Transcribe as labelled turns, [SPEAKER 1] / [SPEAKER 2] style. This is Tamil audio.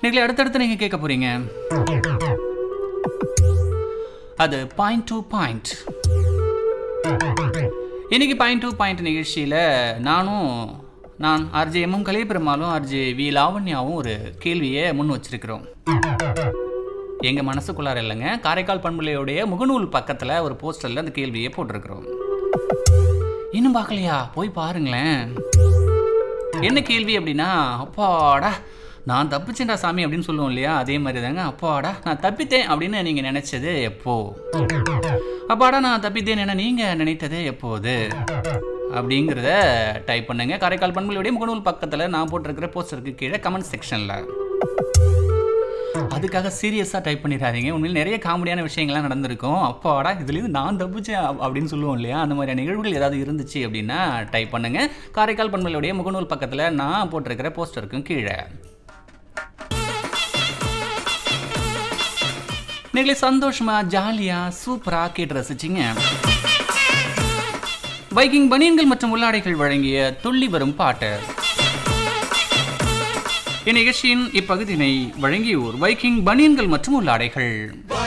[SPEAKER 1] நீங்களே அடுத்தடுத்து நீங்கள் கேட்க போகிறீங்க அது பாயிண்ட் டு பாயிண்ட் இன்னைக்கு பாயிண்ட் டு பாயிண்ட் நிகழ்ச்சியில் நானும் நான் ஆர்ஜே எம்எம் கலைபெருமாளும் ஆர்ஜே வி லாவண்யாவும் ஒரு கேள்வியை முன் வச்சிருக்கிறோம் எங்கள் மனசுக்குள்ளார இல்லைங்க காரைக்கால் பண்புலையோடைய முகநூல் பக்கத்தில் ஒரு போஸ்டரில் அந்த கேள்வியை போட்டிருக்கிறோம் இன்னும் பார்க்கலையா போய் பாருங்களேன் என்ன கேள்வி அப்படின்னா அப்பாடா நான் தப்பிச்சேன்டா சாமி அப்படின்னு சொல்லுவோம் இல்லையா அதே மாதிரி தாங்க அப்பாடா நான் தப்பித்தேன் அப்படின்னு நீங்கள் நினைச்சது எப்போ அப்பாடா நான் தப்பித்தேன் என நீங்கள் நினைத்தது எப்போது அப்படிங்கிறத டைப் பண்ணுங்க காரைக்கால் பண்புகளுடைய முகநூல் பக்கத்தில் நான் போட்டிருக்கிற போஸ்டருக்கு கீழே கமெண்ட் செக்ஷனில் அதுக்காக சீரியஸாக டைப் பண்ணிடாதீங்க உண்மையில் நிறைய காமெடியான விஷயங்கள்லாம் நடந்திருக்கும் அப்பாடா இதுலேருந்து நான் தப்பிச்சேன் அப்~ அப்படின்னு சொல்லுவோம் இல்லையா அந்த மாதிரியான நிகழ்வுகள் ஏதாவது இருந்துச்சு அப்படின்னா டைப் பண்ணுங்க காரைக்கால் பண்புகளுடைய முகநூல் பக்கத்தில் நான் போட்டிருக்கிற போஸ்டருக்கும் கீழே நீங்களே சந்தோஷமா ஜாலியா சூப்பரா கேட்டு ரசிச்சிங்க பைக்கிங் பனியன்கள் மற்றும் உள்ளாடைகள் வழங்கிய துள்ளி வரும் பாட்டு இந்நிகழ்ச்சியின் இப்பகுதியினை வழங்கியோர் பைக்கிங் பனியன்கள் மற்றும் உள்ளாடைகள்